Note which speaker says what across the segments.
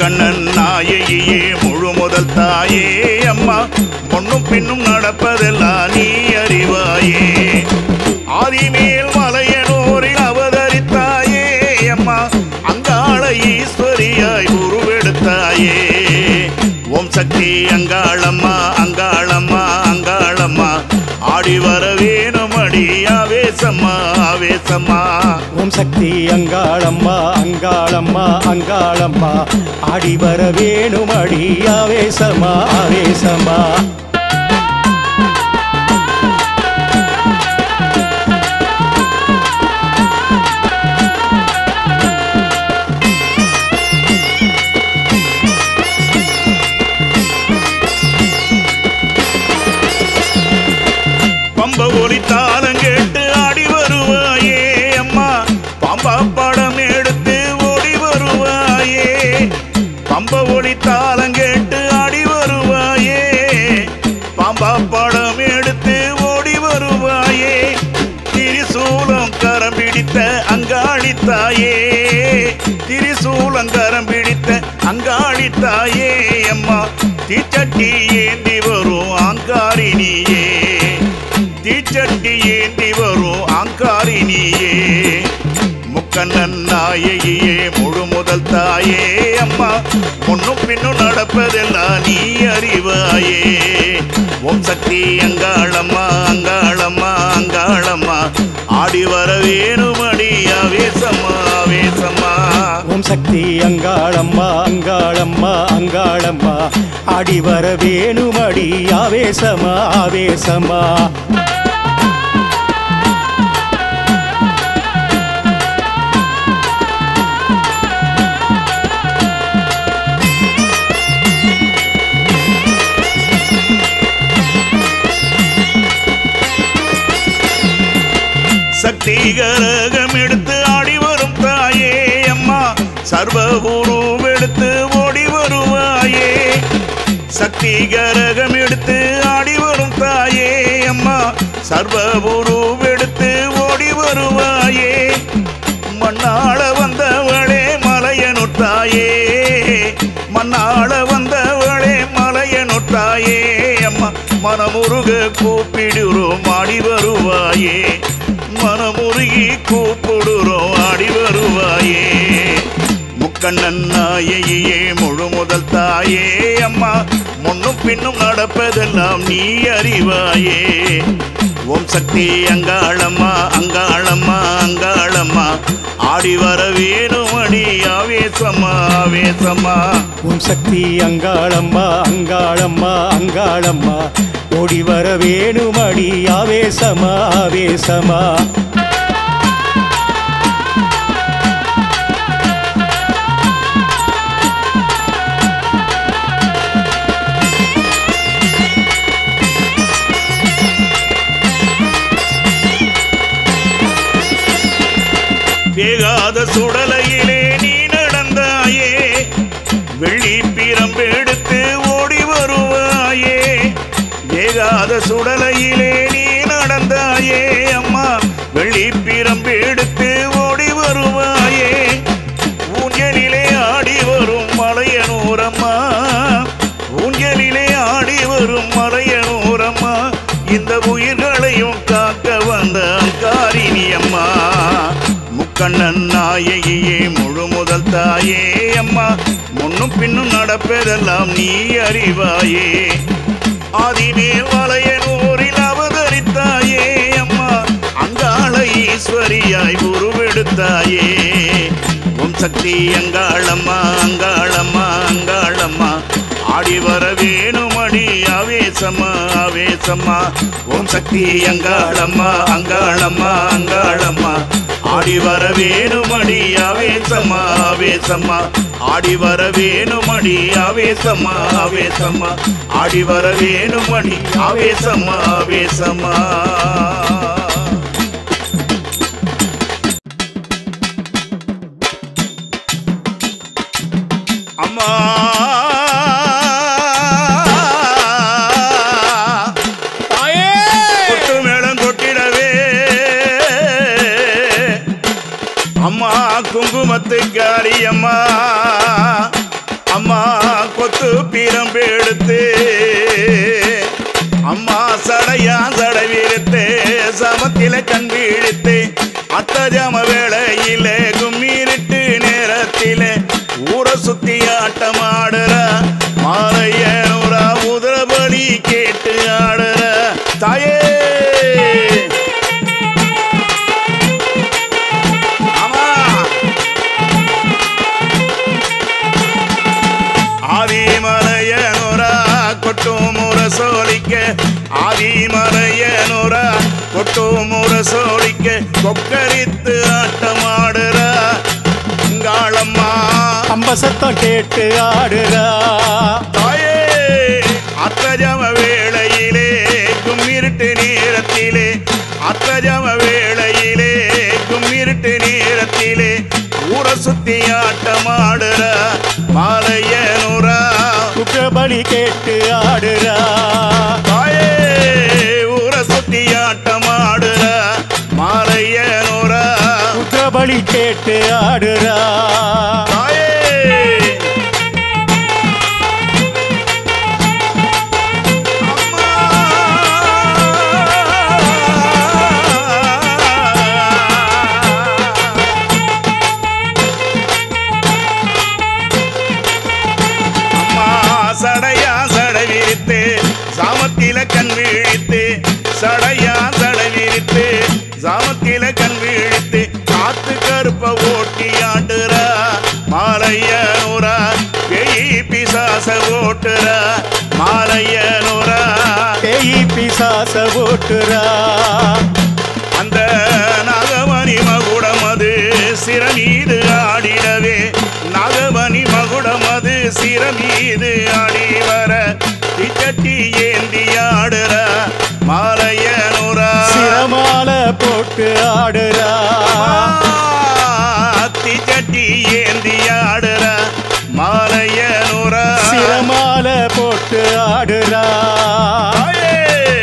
Speaker 1: முக்கண்ணன் நாயகியே முழு முதல் தாயே அம்மா முன்னும் பின்னும் நடப்பதெல்லாம் நீ அறிவாயே ஆதிமேல் மலையனூரில் அவதரித்தாயே அம்மா அங்காள ஈஸ்வரியாய் உருவெடுத்தாயே ஓம் சக்தி அங்காளம்மா அங்காளம்மா அங்காளம்மா ஆடி வர வேணும் அடி ஆவேசம்மா ஆவேசம்மா
Speaker 2: ஓம் சக்தி அங்காளம்மா அங்காளம்மா அங்காளம்மா ஆடி வர வேணும் அடி ஆவேசமா ஆவேசமா
Speaker 1: பம்ப ஒலி தாளம் கேட்டு ஆடி வருவாயே அம்மா பம்பா படம் எடுத்து ஓடி வருவாயே பம்ப ஒலி தாளம் கேட்டு ஆடி வருவாயே பம்பா படம் எடுத்து ஓடி வருவாயே திரிசூலம் கரம் பிடித்த அங்காளி தாயே திரிசூலம் கரம் பிடித்த அங்காளி தாயே அம்மா தீச்சட்டி ஏந்தி வரும் அங்காரினியே தீச்சட்டி ஏந்தி வரும் அங்காரினியே முக்கண்ணன் நாயகியே முழு முதல் தாயே அம்மா முன்னும் பின்னும் நடப்பதெல்லாம் நீ அறிவாயே ஓம் சக்தி அங்காளம்மா அங்காளம்மா அங்காளம்மா ஆடி வர வேணுமடி ஆவேசம்மா ஆவேசம்மா
Speaker 2: ஓம் சக்தி அங்காளம்மா அங்காளம்மா அங்காளம்மா ஆடி வர வேணும் அடி ஆவேசமா ஆவேசமா
Speaker 1: சக்தி கரகம் எடுத்து ஆடி வரும் தாயே அம்மா சர்வ உருவெடுத்து ஓடி வருவாயே சக்தி கரகம் எடுத்து ஆடி வரும் தாயே அம்மா சர்வ உருவெடுத்து ஓடி வருவாயே மண்ணாள வந்தவளே மலையனுத்தாயே மண்ணாள வந்தவளே மலையனுத்தாயே அம்மா மனமுருக கூப்பிடுறோம் ஆடி வருவாயே மனமுருகி கூப்பிடுறோம் ஆடி வருவாயே முக்கண்ணன் நாயகியே முழு முதல் தாயே அம்மா முன்னும் பின்னும் நடப்பதெல்லாம் நீ அறிவாயே ஓம் சக்தி அங்காளம்மா அங்காளம்மா அங்காளம்மா ஆடி வர வேணும் அடி ஆவேசமா ஆவேசமா
Speaker 2: ஓம் சக்தி அங்காளம்மா அங்காளம்மா அங்காளம்மா ஓடி வர வேணும் அடி ஆவேசமா ஆவேசமா
Speaker 1: வேகாத சுடலையிலே நீ நடந்தாயே வெள்ளி பிரம்பெடுத்து ஓடி வருவாயே வேகாத சுடலையிலே நீ நடந்தாயே அம்மா வெள்ளி பிரம்பெடுத்து ஓடி வருவாயே ஊஞ்சலிலே ஆடி வரும் மலையனூரம்மா ஊஞ்சலிலே ஆடி வரும் மலையனூரம்மா இந்த உயிர்களையும் காக்க வந்த அங்காரினி அம்மா முக்கண்ணன் நாயகியே முழு முதல் தாயே அம்மா முன்னும் பின்னும் நடப்பதெல்லாம் நீ அறிவாயே ஆதிமேல் வலையனூரில் அவதரித்தாயே அம்மா அங்காள ஈஸ்வரியாய் உருவெடுத்தாயே ஓம் சக்தி அங்காளம்மா அங்காளம்மா அங்காளம்மா ஆடி வர வேணும் அடி ஆவேசமா ஆவேசமா ஓம் சக்தி அங்காளம்மா அங்காளம்மா அங்காளம்மா ஆடி வர வேணும் அடி ஆவேசமா ஆவேசமா ஆடி வர வேணும் அடி ஆவேசமா ஆவேசமா ஆடி வர வேணும் அடி ஆவேசமா ஆவேசமா அம்மா கொட்டு மேளம் கொட்டிடவே அம்மா குங்குமத்துக்காரி அம்மா கொத்து பிரம்பெடுத்து அம்மா சடையா சடவிருத்து சமத்தில கண் வீழ்த்து அத்தஜம வேளையில கும்மிருட்டு நேரத்தில ஊர சுத்தி ஆட்டமாடுற மாலையனூரா உதரபலி கேட்டு ஆடுற தாயே ஆமா ஆதிமலையனுரா கொட்டும் முரசோலிக்க ஆதிமலையனுரா கொட்டும் முரசோலிக்க கொக்கரித்து ஆட்டமாடுற காளம்மா
Speaker 2: அம்பசத்தம் கேட்டு ஆடுறா
Speaker 1: தாயே அத்தஜம வேளையிலே கும்மிருட்டு நேரத்திலே அத்தஜம வேளையிலே கும்மிருட்டு நேரத்திலே ஊர சுத்தி ஆட்டமாடுற மாலையனுரா
Speaker 2: குற்றபலி கேட்டு ஆடுறா
Speaker 1: தாயே ஊர சுத்தி ஆட்டமாடுற மாலையனுரா
Speaker 2: குற்றபலி கேட்டு ஆடுறா
Speaker 1: தாயே அம்மா சடையா சடவிரித்து சாமத்தில கண் வீழித்து சடையா சடவிரித்து சாமத்தில கண் வீழித்து காத்து கருப்ப ஓட்டி ஆடுற மாலையனுரா பெய் பிசாச ஓட்டுற மாலையனுரா
Speaker 2: பேய் பிசாச ஓட்டுறா
Speaker 1: அந்த நாகமணி மகுடம் அது சிறமீது ஆடிடவே நாகமணி மகுடம் அது சிறமீது ஆடி வர திச்சட்டி ஏந்தி ஆடுற மாலையனுரா
Speaker 2: சிரமால போட்டு ஆடுறா
Speaker 1: திச்சட்டி ஏந்தி ஆடுற மாலையனுரா
Speaker 2: சிரமால போட்டு ஆடுறா
Speaker 1: தாயே,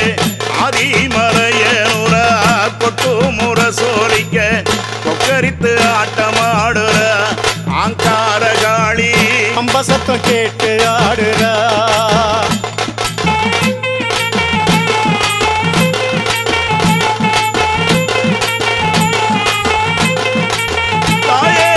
Speaker 1: ஆதிமலையனுரா கொட்டு முற சோலிக்க கொக்கரித்து ஆட்டமாடுற ஆங்கார காளி
Speaker 2: அம்பசத்தம் கேட்டு ஆடுறா
Speaker 1: தாயே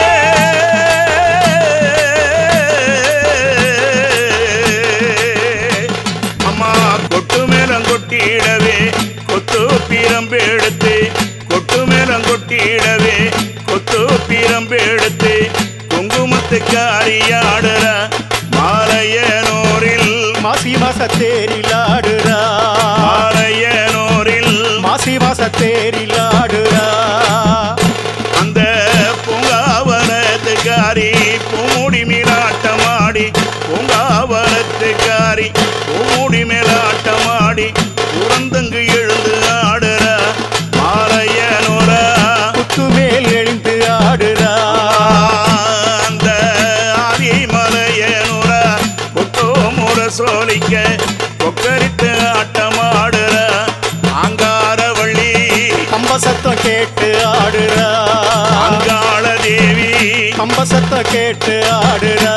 Speaker 1: அம்மா கொட்டு மேலம் கொட்டிடவே கொத்து பீரம்பு எடுத்து கொட்டு மேலம் கொட்டிடவே கொத்து பீரம்பு எடுத்து குங்குமத்து காரியாடுற மாலையனூரில்
Speaker 2: மாசி மாச தேரில் ஆடுறா
Speaker 1: மாலையனூரில்
Speaker 2: மாசி மாச தேரில் ஆடுறா
Speaker 1: அந்த பூங்காவனத்துக்காரி பூமுடி மேலாட்டமாடி பூங்காவனத்துக்காரி பூமுடி மேலாட்டமாடி புறந்தங்கு எழுந்து ஆடுற மாலையனோரா
Speaker 2: குத்து மேல் எழுந்து ஆடுறா
Speaker 1: அந்த ஆதிமலையனோரா கொட்டோ முற சோலிக்க கொக்கரித்து ஆட்டமாடுற ஆங்காரவள்ளி
Speaker 2: அம்பசத்தம் கேட்டு ஆடுறா
Speaker 1: அங்காள தேவி
Speaker 2: அம்பசத்தம் கேட்டு ஆடுறா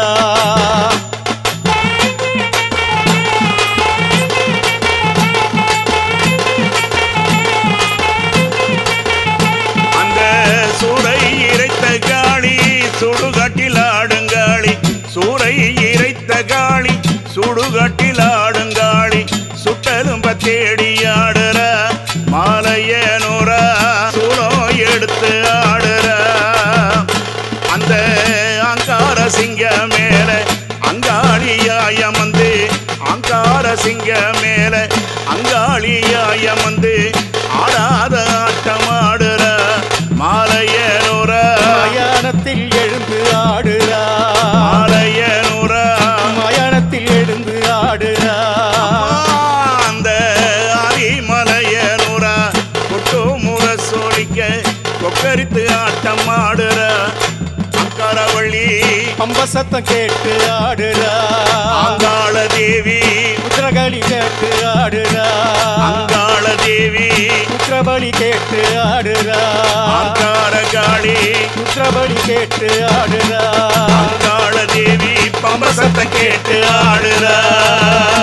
Speaker 1: அந்த சூறை இறைத்த காளி சுடுகாட்டில் ஆடுங்காளி சூறை இறைத்த காளி சுடுகாட்டில் ஆடுங்காளி சுட்டலும்ப தேடி ஆடுற மாலையனூரா சூளம் எடுத்து ஆடுற அந்த அங்கார சிங்க மேல அங்காளியாயம் வந்து அங்கார சிங்க மேல அங்காளியாயம் வந்து ஆடாத ஆட்டமாடுற மாலையனூரா
Speaker 2: மயானத்தில் எழுந்து ஆடுறா
Speaker 1: மாலையனூரா
Speaker 2: மயானத்தில் எழுந்து ஆடுறா
Speaker 1: அந்த ஆதிமலையனூரா கொட்டு முற சோழிக்க கொக்கரித்து ஆட்டம் ஆடுற அங்காரவள்ளி
Speaker 2: அம்பசத்தம் கேட்டு ஆடுறா
Speaker 1: அங்காள தேவி
Speaker 2: உத்திரகளி கேட்டு ஆடுறா
Speaker 1: அங்காள தேவி
Speaker 2: உத்திரபலி கேட்டு ஆடுறா
Speaker 1: அங்கார காளி
Speaker 2: உத்திரபலி கேட்டு ஆடுறா
Speaker 1: அங்காள தேவி பம்பசத்தை கேட்டு ஆடுறா